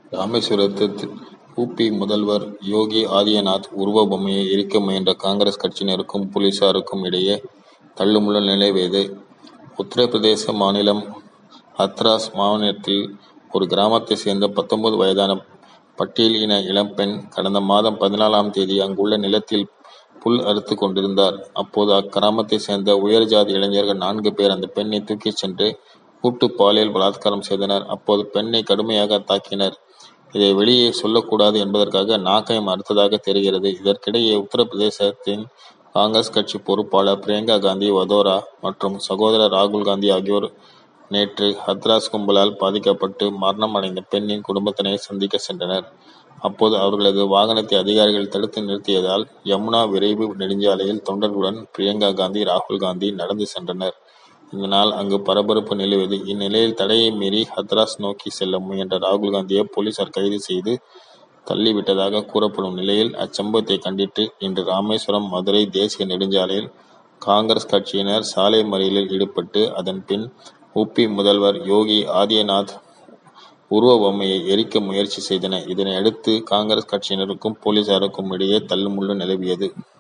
ராமேஸ்வரத்தில் உ. பி., முதல்வர் யோகி ஆதித்யநாத் உருவ பொம்மையை எரிக்க முயன்ற காங்கிரஸ் கட்சியினருக்கும், போலீசாருக்கும் இடையே தள்ளுமுள்ளு நிலவியது. உத்தரபிரதேச மாநிலம் ஹத்ராஸ் மாவட்டத்தில் ஒரு கிராமத்தைச் சேர்ந்த பத்தொன்பது வயதான பட்டேல் இன இளம்பெண், கடந்த மாதம் பதினாலாம் தேதி அங்குள்ள நிலத்தில் புல் அறுத்துக் கொண்டிருந்தார். அப்போது, அக்கிராமத்தைச் சேர்ந்த உயர் ஜாதி இளைஞர்கள் நான்கு பேர் அந்த பெண்ணை தூக்கிச் சென்று கூட்டு பாலியல் பலாத்காரம் செய்தனர். அப்போது, பெண்ணை கடுமையாக தாக்கினர். இதை வெளியே சொல்லக்கூடாது என்பதற்காக நாக்கையும் அறுத்ததாக தெரிகிறது. இதற்கிடையே, உத்தரபிரதேசத்தின் காங்கிரஸ் கட்சி பொறுப்பாளர் பிரியங்கா காந்தி வதோரா மற்றும் சகோதரர் ராகுல் காந்தி ஆகியோர் நேற்று ஹத்ராஸ் கும்பலால் பாதிக்கப்பட்டு மரணம் அடைந்த பெண்ணின் குடும்பத்தினரை சந்திக்க சென்றனர். அப்போது, அவர்களது வாகனத்தை அதிகாரிகள் தடுத்து நிறுத்தியதால், யமுனா விரைவு நெடுஞ்சாலையில் தொண்டர்களுடன் பிரியங்கா காந்தி, ராகுல் காந்தி நடந்து சென்றனர். இதனால், அங்கு பரபரப்பு நிலவியது. இந்நிலையில், தடையை மீறி ஹத்ராஸ் நோக்கி செல்ல முயன்ற ராகுல் காந்தியை போலீசார் கைது செய்து தள்ளி விட்டதாக கூறப்படும் நிலையில், அச்சம்பவத்தை கண்டித்து இன்று ராமேஸ்வரம் மதுரை தேசிய நெடுஞ்சாலையில் காங்கிரஸ் கட்சியினர் சாலை மறியலில் ஈடுபட்டு, அதன் பின் உ. பி., முதல்வர் யோகி ஆதித்யநாத் உருவ பொம்மையை எரிக்க முயற்சி செய்தனர். இதனையடுத்து, காங்கிரஸ் கட்சியினருக்கும், போலீசாருக்கும் இடையே தள்ளுமுள்ளு நிலவியது.